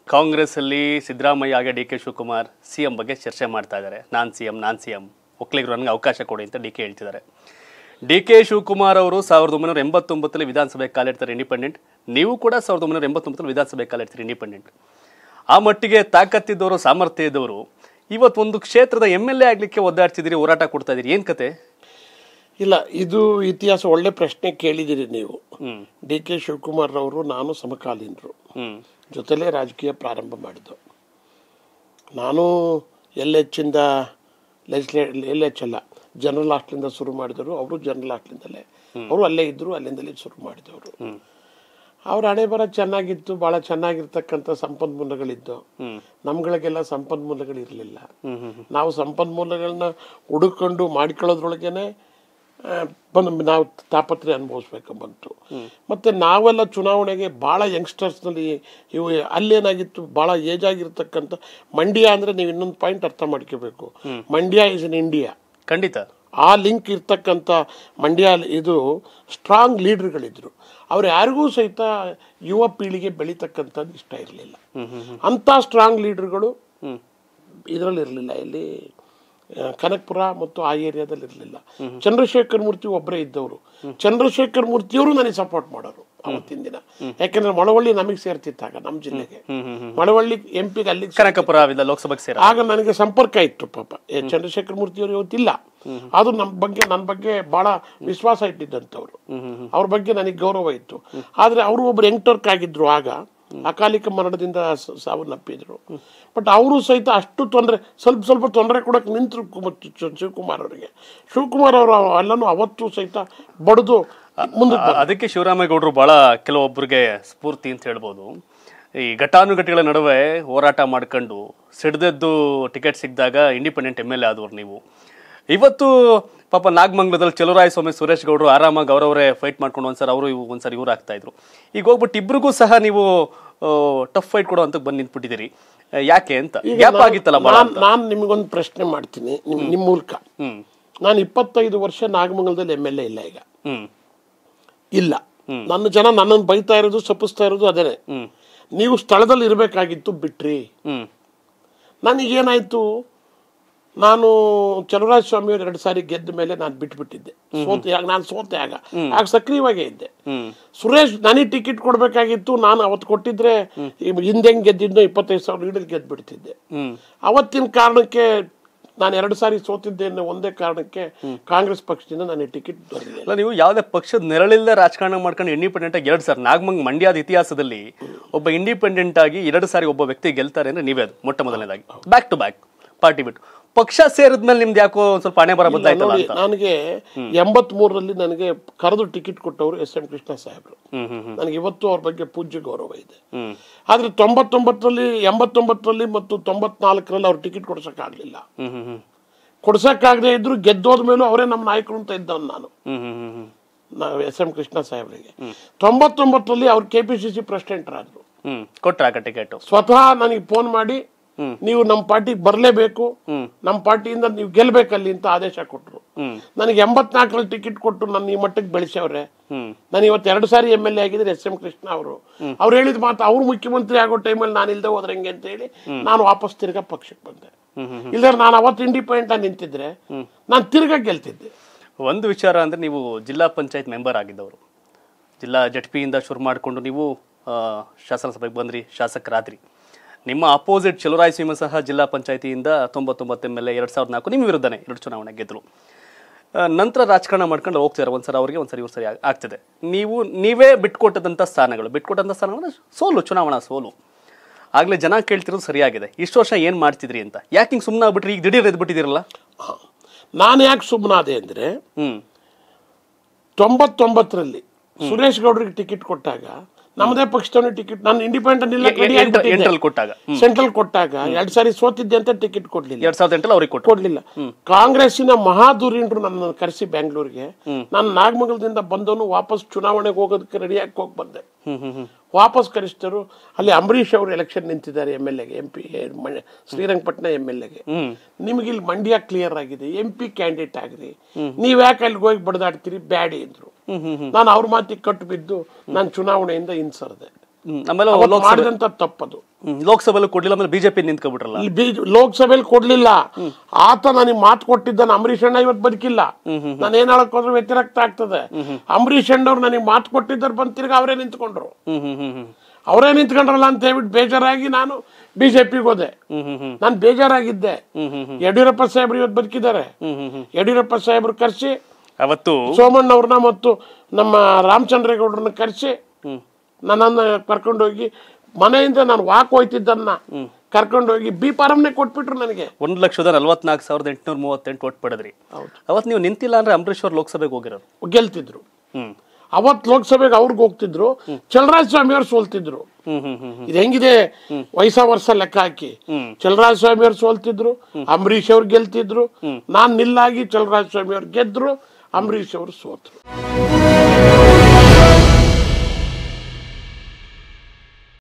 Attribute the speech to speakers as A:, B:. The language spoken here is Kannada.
A: ಕಾಂಗ್ರೆಸ್ ಅಲ್ಲಿ ಸಿದ್ದರಾಮಯ್ಯ ಹಾಗೆ D K Shivakumar C M ಬಗ್ಗೆ ಚರ್ಚೆ ಮಾಡ್ತಾ ಇದ್ದಾರೆ ನಾನ್ ಸಿ ಎಂ ನಾನ್ ಸಿ ಎಂ ಒಕ್ಕಲಿಗರು ನನಗೆ ಅವಕಾಶ ಕೊಡಿ ಅಂತ ಡಿ ಕೆ ಹೇಳ್ತಿದ್ದಾರೆ ಡಿ ಕೆ ಶಿವಕುಮಾರ್ ಅವರು ಸಾವಿರದ ಒಂಬೈನೂರ ಎಂಬತ್ತೊಂಬತ್ತರಲ್ಲಿ ವಿಧಾನಸಭೆ ಕಾಲಿಡ್ತಾರೆ ಇಂಡಿಪೆಂಡೆಂಟ್ ನೀವು ಕೂಡ ಸಾವಿರದ ಒಂಬೈನೂರ ಎಂಬತ್ತೊಂಬತ್ತರಲ್ಲಿ ವಿಧಾನಸಭೆ ಕಾಲಿಡ್ತೀರಿ ಇಂಡಿಪೆಂಡೆಂಟ್ ಆ ಮಟ್ಟಿಗೆ ತಾಕತ್ತಿದ್ದವರು ಸಾಮರ್ಥ್ಯ ಇದ್ದವರು ಇವತ್ತು ಒಂದು ಕ್ಷೇತ್ರದ ಎಮ್ ಎಲ್ ಎ ಆಗ್ಲಿಕ್ಕೆ ಒದ್ದಾಡ್ತಿದ್ದೀರಿ ಹೋರಾಟ ಕೊಡ್ತಾ ಇದೀರಿ ಏನ್ ಕತೆ
B: ಇಲ್ಲ ಇದು ಇತಿಹಾಸ ಒಳ್ಳೆ ಪ್ರಶ್ನೆ ಕೇಳಿದಿರಿ ನೀವು
A: ಹ್ಮ್
B: ಡಿ ಕೆ ಶಿವಕುಮಾರ್ ಅವರು ನಾನು ಸಮಕಾಲೀನರು
A: ಹ್ಮ್
B: ಜೊತೆಲೇ ರಾಜಕೀಯ ಪ್ರಾರಂಭ ಮಾಡಿದ್ದು ನಾನು ಎಲ್ ಎಚ್ಚಿಂದ ಲೆಜಿಸ್ಲೇ ಎಲ್ ಎಚ್ ಅಲ್ಲ ಜನರಲ್ ಹಾಸ್ಟ್ಲಿಂದ ಶುರು ಮಾಡಿದವರು ಅವರು ಜನರಲ್ ಹಾಸ್ಟ್ಲಿಂದಲೇ ಅವರು ಅಲ್ಲೇ ಇದ್ದರು ಅಲ್ಲಿಂದಲೇ ಶುರು ಮಾಡಿದವರು ಅವ್ರ ಹಣೆ ಬರ ಚೆನ್ನಾಗಿತ್ತು ಭಾಳ ಚೆನ್ನಾಗಿರ್ತಕ್ಕಂಥ ಸಂಪನ್ಮೂಲಗಳಿದ್ದು ನಮ್ಗಳಿಗೆಲ್ಲ ಸಂಪನ್ಮೂಲಗಳು ಇರಲಿಲ್ಲ ನಾವು ಸಂಪನ್ಮೂಲಗಳನ್ನ ಹುಡುಕೊಂಡು ಮಾಡ್ಕೊಳ್ಳೋದ್ರೊಳಗೇನೆ ಆ, ಬಂದು ನಾವು ತಾಪತ್ರೆ ಅನುಭವಿಸ್ಬೇಕು ಬಂತು ಮತ್ತೆ ನಾವೆಲ್ಲ ಚುನಾವಣೆಗೆ ಭಾಳ ಯಂಗ್ಸ್ಟರ್ಸ್ನಲ್ಲಿ ಇವು ಅಲ್ಲೇನಾಗಿತ್ತು ಭಾಳ ಏಜ್ ಆಗಿರ್ತಕ್ಕಂಥ ಮಂಡ್ಯ ಅಂದರೆ ನೀವು ಇನ್ನೊಂದು ಪಾಯಿಂಟ್ ಅರ್ಥ ಮಾಡ್ಕೋಬೇಕು ಮಂಡ್ಯ ಇಸ್ ಇನ್ ಇಂಡಿಯಾ
A: ಖಂಡಿತ
B: ಆ ಲಿಂಕ್ ಇರ್ತಕ್ಕಂಥ ಮಂಡ್ಯ ಇದು ಸ್ಟ್ರಾಂಗ್ ಲೀಡರ್ಗಳಿದ್ರು ಅವ್ರು ಯಾರಿಗೂ ಸಹಿತ ಯುವ ಪೀಳಿಗೆ ಬೆಳೀತಕ್ಕಂಥದ್ದು ಇಷ್ಟ ಇರಲಿಲ್ಲ ಅಂಥ ಸ್ಟ್ರಾಂಗ್ ಲೀಡರ್ಗಳು ಇದರಲ್ಲಿ ಇರಲಿಲ್ಲ ಇಲ್ಲಿ ಆ, ಕನಕಪುರ ಮತ್ತು ಆ ಏರಿಯಾದಲ್ಲಿ ಇರಲಿಲ್ಲ ಚಂದ್ರಶೇಖರ್ ಮೂರ್ತಿ ಒಬ್ಬರೇ ಇದ್ದವರು ಚಂದ್ರಶೇಖರ್ ಮೂರ್ತಿಯವರು ನನಗೆ ಸಪೋರ್ಟ್ ಮಾಡೋರು ಅವತ್ತಿನ ದಿನ ಯಾಕೆಂದ್ರೆ ಮಳವಳ್ಳಿ ನಮಗೆ ಸೇರ್ತಿತ್ತಾಗ ನಮ್ಮ ಜಿಲ್ಲೆಗೆ ಮಳವಳ್ಳಿ ಎಂ ಪಿಗೆ ಅಲ್ಲಿಗೆ
A: ಕನಕಪುರ ವಿಧ ಲೋಕಸಭೆಗೆ ಸೇರ
B: ಆಗ ನನಗೆ ಸಂಪರ್ಕ ಇತ್ತು ಪಾಪ ಏ, ಚಂದ್ರಶೇಖರ್ ಮೂರ್ತಿ ಅವರು ಇವತ್ತಿಲ್ಲ ಅದು ನಮ್ಮ ಬಗ್ಗೆ ನನ್ನ ಬಗ್ಗೆ ಬಹಳ ವಿಶ್ವಾಸ ಇಟ್ಟಿದ್ದಂಥವ್ರು ಅವ್ರ ಬಗ್ಗೆ ನನಗೆ ಗೌರವ ಇತ್ತು ಆದ್ರೆ ಅವರು ಒಬ್ರು ಯಂಗ್ಟರ್ಕ್ ಆಗಿದ್ರು ಆಗ ಅಕಾಲಿಕ ಮರಣದಿಂದ ಸ- ಸಾವನ್ನಪ್ಪಿದ್ರು ಬಟ್ ಅವರು ಸಹಿತ ಅಷ್ಟು ತೊಂದರೆ ಸ್ವಲ್ಪ ಸ್ವಲ್ಪ ತೊಂದರೆ ಕೊಡಕ್ಕೆ ನಿಂತರು ಶಿವಕುಮಾರ್ ಅವರಿಗೆ ಶಿವಕುಮಾರ್ ಅವರು ಎಲ್ಲನೂ ಅವತ್ತು ಸಹಿತ ಬಡ್ದು ಮುಂದೆ
A: ಆ- ಅದಕ್ಕೆ ಶಿವರಾಮೇಗೌಡರು ಬಹಳ ಕೆಲವೊಬ್ಬರಿಗೆ ಸ್ಫೂರ್ತಿ ಅಂತ ಹೇಳ್ಬೋದು ಈ ಘಟಾನುಘಟಿಗಳ ನಡುವೆ ಹೋರಾಟ ಮಾಡ್ಕೊಂಡು ಸಿಡ್ದೆದ್ದು ಟಿಕೆಟ್ ಸಿಕ್ಕಿದಾಗ ಇಂಡಿಪೆಂಡೆಂಟ್ ಎಮ್ ಎಲ್ ಎ ಆದವ್ರು ನೀವು ಇವತ್ತು ಪಾಪ ನಾಗಮಂಗಲದಲ್ಲಿ ಚಲುರಾಯ ಸ್ವಾಮಿ ಸುರೇಶ್ ಗೌಡರು ಆರಾಮಾಗಿ ಅವರವರೇ ಫೈಟ್ ಮಾಡ್ಕೊಂಡು ಒಂದ್ಸರಿ ಅವರು ಇವು ಒಂದ್ಸರಿ ಇವ್ರು ಆಗ್ತಾ ಇದ್ರು ಈಗ ಹೋಗ್ಬಿಟ್ಟು ಇಬ್ರಿಗೂ ಸಹ ನೀವು ಟಫ್ ಫೈಟ್ ಕೊಡೋ ಅಂತ ಬಂದು ನಿಂತ್ಬಿಟ್ಟಿದ್ದೀರಿ ಆ, ಯಾಕೆ ಅಂತ ಗ್ಯಾಪ್ ಆಗಿತ್ತಲ್ಲ ಬಹಳ
B: ನಾನು ನಾನು ನಿಮಗೊಂದು ಪ್ರಶ್ನೆ ಮಾಡ್ತೀನಿ ನಿಮ್ ನಿಮ್ಮ ಮೂಲಕ
A: ಹ್ಮ್
B: ನಾನು ಇಪ್ಪತ್ತೈದು ವರ್ಷ ನಾಗಮಂಗಲದಲ್ಲಿ ಎಮ್ ಎಲ್ ಎ ಇಲ್ಲ ಈಗ
A: ಹ್ಮ್
B: ಇಲ್ಲ ನನ್ನ ಜನ ನನ್ನನ್ನು ಬೈತಾ ಇರೋದು ಸಪಿಸ್ತಾ ಇರೋದು ಅದೇನೆ
A: ಹ್ಮ್
B: ನೀವು ಸ್ಥಳದಲ್ಲಿ ಇರಬೇಕಾಗಿತ್ತು ಬಿಟ್ರಿ
A: ಹ್ಮ್
B: ನನಗೇನಾಯ್ತು ನಾನು ಚಲುವರಾಜ ಸ್ವಾಮಿ ಅವರು ಎರಡು ಸಾರಿ ಗೆದ್ದ ಮೇಲೆ ನಾನು ಬಿಟ್ಬಿಟ್ಟಿದ್ದೆ ಸೋತೆ ಆಗ ನಾನು ಸೋತೆ ಆಗ ಆಗ ಸಕ್ರಿಯವಾಗೇ ಇದ್ದೆ
A: ಹ್ಮ್
B: ಸುರೇಶ್ ನನಗೆ ಟಿಕೆಟ್ ಕೊಡಬೇಕಾಗಿತ್ತು ನಾನು ಅವತ್ತು ಕೊಟ್ಟಿದ್ರೆ ಈ ಹಿಂದೆ ಹೆಂಗ್ ಗೆದ್ದಿದ್ದೋ ಇಪ್ಪತ್ತೈದು ಸಾವಿರ ಲೀಡರ್ ಗೆದ್ದು ಬಿಡ್ತಿದ್ದೆ
A: ಹ್ಮ್
B: ಅವತ್ತಿನ ಕಾರಣಕ್ಕೆ ನಾನು ಎರಡು ಸಾರಿ ಸೋತಿದ್ದೆ ಅನ್ನೋ ಒಂದೇ ಕಾರಣಕ್ಕೆ ಕಾಂಗ್ರೆಸ್ ಪಕ್ಷದಿಂದ ನನಗೆ ಟಿಕೆಟ್ ದೊರೆಯಲಿಲ್ಲ
A: ಅಲ್ಲ ನೀವು ಯಾವುದೇ ಪಕ್ಷದ ನೆರಳಿಲ್ಲದೆ ರಾಜಕಾರಣ ಮಾಡ್ಕೊಂಡು ಇಂಡಿಪೆಂಡೆಂಟ್ ಆಗಿ ಎರಡು ಸಾರಿ ನಾಗಮಂಗ್ ಮಂಡ್ಯದ ಇತಿಹಾಸದಲ್ಲಿ ಒಬ್ಬ ಇಂಡಿಪೆಂಡೆಂಟ್ ಆಗಿ ಎರಡು ಸಾರಿ ಒಬ್ಬ ವ್ಯಕ್ತಿ ಗೆಲ್ತಾರೆ ಅಂದ್ರೆ ನೀವೇ ಅದು ಮೊಟ್ಟ ಮೊದಲನೇದಾಗಿ ಬ್ಯಾಕ್ ಟು ಬ್ಯಾಕ್ ಪಾರ್ಟಿ ಬಿಟ್ಟು ಪಕ್ಷ ಸೇರಿದ್ಮೇಲೆ ನಿಮ್ದು ಯಾಕೋ ಒಂದ್ ಸ್ವಲ್ಪ ಹಣೆ ಬರ ಬದಲಾಯ್ತಲ್ಲ
B: ನೋಡಿ
A: ಅಂತ
B: ನನಗೆ ಎಂಬತ್ ಮೂರರಲ್ಲಿ ನನಗೆ ಕರೆದು ಟಿಕೆಟ್ ಕೊಟ್ಟವರು ಎಸ್ ಎಂ ಕೃಷ್ಣ ಸಾಹೇಬ್ರು
A: ಹ್ಮ್ ಹ್ಮ್ ಹ್ಮ್
B: ನನಗೆ ಇವತ್ತು ಅವ್ರ ಬಗ್ಗೆ ಪೂಜ್ಯ ಗೌರವ ಇದೆ
A: ಹ್ಮ್
B: ಆದ್ರೆ ತೊಂಬತ್ತೊಂಬತ್ತರಲ್ಲಿ ಎಂಬತ್ತೊಂಬತ್ತರಲ್ಲಿ ಮತ್ತು ತೊಂಬತ್ನಾಲ್ಕರಲ್ಲಿ ಅವ್ರು ಟಿಕೆಟ್ ಕೊಡ್ಸಕ್ಕಾಗ್ಲಿಲ್ಲ
A: ಹ್ಮ್ ಹ್ಮ್ ಹ್ಮ್
B: ಕೊಡ್ಸಕ್ಕಾಗದೆ ಇದ್ರು ಗೆದ್ದೋದ ಮೇಲೂ ಅವರೇ ನಮ್ಮ ನಾಯಕರು ಅಂತ ಇದ್ದವನು ನಾನು
A: ಹ್ಮ್ ಹ್ಮ್ ಹ್ಮ್ ಹ್ಮ್
B: ನಾವು ಎಸ್ ಎಂ ಕೃಷ್ಣ ಸಾಹೇಬ್ರಿಗೆ ತೊಂಬತ್ತೊಂಬತ್ತರಲ್ಲಿ ಅವ್ರು ಕೆ ಪಿ ಸಿ ಸಿ ಪ್ರೆಸಿಡೆಂಟರಾದ್ರು
A: ಹ್ಮ್ ಕೊಟ್ರ ಆಗ ಟಿಕೆಟ್
B: ಸ್ವತಃ ನನಗೆ ಫೋನ್ ಮಾಡಿ ನೀವು ನಮ್ಮ ಪಾರ್ಟಿಗೆ ಬರಲೇಬೇಕು ನಮ್ಮ ಪಾರ್ಟಿಯಿಂದ ನೀವು ಗೆಲ್ಬೇಕಲ್ಲಿ ಅಂತ ಆದೇಶ ಕೊಟ್ಟರು
A: ಹ್ಮ್
B: ನನಗೆ ಎಂಬತ್ನಾಲ್ಕರಲ್ಲಿ ಟಿಕೆಟ್ ಕೊಟ್ಟು ನನ್ನ ಈ ಮಟ್ಟಕ್ಕೆ ಬೆಳೆಸವ್ರೆ
A: ಹ್ಮ್
B: ನಾನು ಇವತ್ತು ಎರಡು ಸಾರಿ ಎಮ್ ಎಲ್ ಎ ಆಗಿದ್ರೆ ಎಸ್ ಎಂ ಕೃಷ್ಣ ಅವರು ಅವ್ರು ಹೇಳಿದ ಮಾತು ಅವ್ರು ಮುಖ್ಯಮಂತ್ರಿ ಆಗೋ ಟೈಮಲ್ಲಿ ನಾನು ಇಲ್ದೆ ಹೋದ್ರೆ ಹೆಂಗೆ ಅಂತ ಹೇಳಿ ನಾನು ವಾಪಸ್ ತಿರ್ಗಾ ಪಕ್ಷಕ್ಕೆ ಬಂದೆ
A: ಹ್ಮ್ ಹ್ಮ್
B: ಇಲ್ಲಾರೆ ನಾನು ಅವತ್ತು ಇಂಡಿಪೆಂಡೆಂಟ್ ಆಗಿ ನಿಂತಿದ್ರೆ ನಾನು ತಿರ್ಗಾ ಗೆಲ್ತಿದ್ದೆ
A: ಒಂದು ವಿಚಾರ ಅಂದ್ರೆ ನೀವು ಜಿಲ್ಲಾ ಪಂಚಾಯತ್ ಮೆಂಬರ್ ಆಗಿದ್ದವರು ಜಿಲ್ಲಾ ಜಡ್ಪಿಯಿಂದ ಶುರು ಮಾಡಿಕೊಂಡು ನೀವು ಆ, ಶಾಸನಸಭೆಗೆ ಬಂದ್ರಿ ಶಾಸಕರಾದ್ರಿ ನಿಮ್ಮ ಅಪೋಸಿಟ್ ಚಲುರಾಯ ಸೀಮ ಸಹ ಜಿಲ್ಲಾ ಪಂಚಾಯತಿಯಿಂದ ತೊಂಬತ್ತೊಂಬತ್ತು ಎಮ್ ಎಲ್ ಎ ಎರಡು ಸಾವಿರದ ನಾಲ್ಕು ನಿಮ್ಮ ವಿರುದ್ಧನೇ ಎರಡು ಚುನಾವಣೆ ಗೆದ್ರು ಆ, ನಂತರ ರಾಜಕಾರಣ ಮಾಡ್ಕೊಂಡು ಹೋಗ್ತಾರೆ ಒಂದ್ಸಲ ಅವರಿಗೆ ಒಂದ್ಸರಿ ಇವ್ರು ಸರಿ ಆಗ್- ಆಗ್ತದೆ ನೀವು ನೀವೇ ಬಿಟ್ಕೊಟ್ಟದಂಥ ಸ್ಥಾನಗಳು ಬಿಟ್ಕೊಟ್ಟಂಥ ಸ್ಥಾನಗಳು ಸೋಲು ಚುನಾವಣಾ ಸೋಲು ಆಗ್ಲೇ ಜನ ಕೇಳ್ತಿರೋದು ಸರಿಯಾಗಿದೆ ಇಷ್ಟು ವರ್ಷ ಏನು ಮಾಡ್ತಿದ್ರಿ ಅಂತ ಯಾಕೆ ಹಿಂಗೆ ಸುಮ್ಮನೆ ಆಗ್ಬಿಟ್ರಿ ಈಗ ದಿಢೀರ್ ಎದ್ದು ಬಿಟ್ಟಿದ್ದೀರಲ್ಲ
B: ನಾನು ಯಾಕೆ ಸುಮ್ಮನಾದೆ ಅಂದ್ರೆ
A: ಹ್ಮ್
B: ತೊಂಬತ್ತೊಂಬತ್ತರಲ್ಲಿ ಸುರೇಶ್ ಗೌಡ್ರಿಗೆ ಟಿಕೆಟ್ ಕೊಟ್ಟಾಗ ನಮ್ಮದೇ ಪಕ್ಷದವನೇ ಟಿಕೆಟ್ ನಾನು ಇಂಡಿಪೆಂಡೆಂಟ್ ಇಲ್ಲ
A: ಎ- ಎಂಟ- ಎಂಟರಲ್ಲಿ ಕೊಟ್ಟಾಗ
B: ಸೆಂಟ್ರಲ್ ಕೊಟ್ಟಾಗ ಎರಡ್ ಸಾರಿ ಸೋತಿದ್ದೆ ಅಂತ ಟಿಕೆಟ್ ಕೊಡ್ಲಿಲ್ಲ
A: ಎರಡ್ ಸಾವಿರದ ಎಂಟಲ್ಲಿ ಅವ್ರಿಗೆ ಕೊಟ್ಟರು
B: ಕೊಡ್ಲಿಲ್ಲ ಕಾಂಗ್ರೆಸ್ಸಿನ ಮಹಾಧುರೀಣರು ನನ್ನ ಕರೆಸಿ ಬೆಂಗಳೂರಿಗೆ ನಾನು ನಾಗಮಂಗಲದಿಂದ ಬಂದವನು ವಾಪಸ್ ಚುನಾವಣೆಗೆ ಹೋಗೋದಕ್ಕೆ ರೆಡಿಯಾಗಿ ಹೋಗಿ ಬಂದೆ
A: ಹ್ಮ್ ಹ್ಮ್ ಹ್ಮ್
B: ವಾಪಸ್ ಕರೆಸಿದರು ಅಲ್ಲಿ ಅಂಬರೀಷ್ ಅವರು ಎಲೆಕ್ಷನ್ ನಿಂತಿದ್ದಾರೆ ಎಮ್ ಎಲ್ ಎಗೆ M P Srirangapatna M L ಎಗೆ ನಿಮಗೆ ಇಲ್ಲಿ ಮಂಡ್ಯ ಕ್ಲಿಯರ್ ಆಗಿದೆ ಎಂ ಪಿ ಕ್ಯಾಂಡಿಡೇಟ್ ಆಗ್ರಿ ನೀವ್ ಯಾಕೆ ಅಲ್ಲಿಗೆ ಹೋಗಿ ಬಡದಾಡ್ತೀರಿ ಬ್ಯಾಡಿ ಅಂದ್ರು ನಾನು ಅವ್ರ ಮಾತಿಗೆ ಕಟ್ಟು ಬಿದ್ದು ನಾನು ಚುನಾವಣೆಯಿಂದ ಹಿಂಸರ್ದೆ
A: ಹ್ಮ್. ಆಮೇಲೆ
B: ಅವತ್ತು
A: ಲೋಕಸಭೆ
B: ಮಾಡಿದಂತ ತಪ್ಪದು
A: ಹ್ಮ್. ಲೋಕಸಭೆಲ್ಲೂ ಕೊಡ್ಲಿಲ್ಲ ಆಮೇಲೆ ಬಿಜೆಪಿ ನಿಂತ್ಕೊಬಿಟ್ರಲ್ಲ
B: ಇಲ್ಲಿ ಬೀಜ ಲೋಕಸಭೆಯಲ್ಲಿ ಕೊಡ್ಲಿಲ್ಲ ಆತ ನನಗೆ ಮಾತು ಕೊಟ್ಟಿದ್ದಾನೆ ಅಂಬರೀಷ್ ಅಣ್ಣ ಇವತ್ತು ಬದುಕಿಲ್ಲ ನಾನು ಏನ್ ಹೇಳಕ್ ಹೋದ್ರೆ ವ್ಯತಿರಿಕ್ತ ಆಗ್ತದೆ ಅಂಬರೀಷ್ ಅಣ್ಣವ್ರು ನನಗೆ ಮಾತು ಕೊಟ್ಟಿದ್ದಾರೆ ಬಂದ್ ತಿರ್ಗ ಅವರೇ ನಿಂತ್ಕೊಂಡ್ರು
A: ಹ್ಮ್ ಹ್ಮ್ ಹ್ಮ್ ಹ್ಮ್
B: ಅವರೇ ನಿಂತ್ಕೊಂಡ್ರಲ್ಲ ಅಂತ ಹೇಳ್ಬಿಟ್ಟು ಬೇಜಾರಾಗಿ ನಾನು ಬಿಜೆಪಿಗೆ ಹೋದೆ
A: ಹ್ಮ್ ಹ್ಮ್ ಹ್ಮ್
B: ನಾನು ಬೇಜಾರಾಗಿದ್ದೆ
A: ಹ್ಮ್ ಹ್ಮ್ ಹ್ಮ್
B: ಯಡಿಯೂರಪ್ಪ ಸಾಹೇಬ್ರು ಇವತ್ತು ಬದುಕಿದ್ದಾರೆ
A: ಹ್ಮ್ ಹ್ಮ್ ಹ್ಮ್
B: ಯಡಿಯೂರಪ್ಪ ಸಾಹೇಬ್ರು ಕರೆಸಿ
A: ಅವತ್ತು
B: ಸೋಮಣ್ಣವ್ರನ್ನ ಮತ್ತು ನಮ್ಮ ರಾಮಚಂದ್ರೇಗೌಡರನ್ನ ಕರೆಸಿ
A: ಹ್ಮ್
B: ನನ್ನನ್ನು ಕರ್ಕೊಂಡೋಗಿ ಮನೆಯಿಂದ ನಾನು ವಾಕ್ ಹೋಯ್ತಿದ್ದನ್ನ ಕರ್ಕೊಂಡೋಗಿ ಬಿ ಫಾರಮ್ನೇ ಕೊಟ್ಬಿಟ್ರು ನನಗೆ
A: ಒಂದ್ ಲಕ್ಷದ ನಲ್ವತ್ನಾಲ್ಕು ಸಾವಿರದ ಎಂಟುನೂರ ಮೂವತ್ತೆಂಟು ಓಟ್ ಪಡೆದ್ರಿ
B: ಹೌದು
A: ಅವತ್ತು ನೀವು ನಿಂತಿಲ್ಲ ಅಂದ್ರೆ ಅಂಬರೀಶ್ ಅವ್ರು ಲೋಕಸಭೆಗೆ ಹೋಗಿರೋರು
B: ಗೆಲ್ತಿದ್ರು
A: ಹ್ಮ್
B: ಅವತ್ ಲೋಕಸಭೆಗೆ ಅವ್ರಿಗೆ ಹೋಗ್ತಿದ್ರು ಚಲರಾಜ ಸ್ವಾಮಿ ಅವ್ರು ಸೋಲ್ತಿದ್ರು
A: ಹ್ಮ್ ಹ್ಮ್ ಹ್ಮ್ ಹ್ಮ್
B: ಇದು ಹೆಂಗಿದೆ ವಯಸ್ಸ ವರ್ಷ ಲೆಕ್ಕ ಹಾಕಿ
A: ಹ್ಮ್.
B: ಚಲರಾಜ ಸ್ವಾಮಿ ಅವ್ರು ಸೋಲ್ತಿದ್ರು ಅಂಬರೀಷ್ ಅವ್ರು ಗೆಲ್ತಿದ್ರು ನಾನ್ ನಿಲ್ಲಾಗಿ ಚಲರಾಜ ಸ್ವಾಮಿ ಅವ್ರು ಗೆದ್ರು ಅಂಬರೀಷ್ ಅವರು ಸೋತ್ರು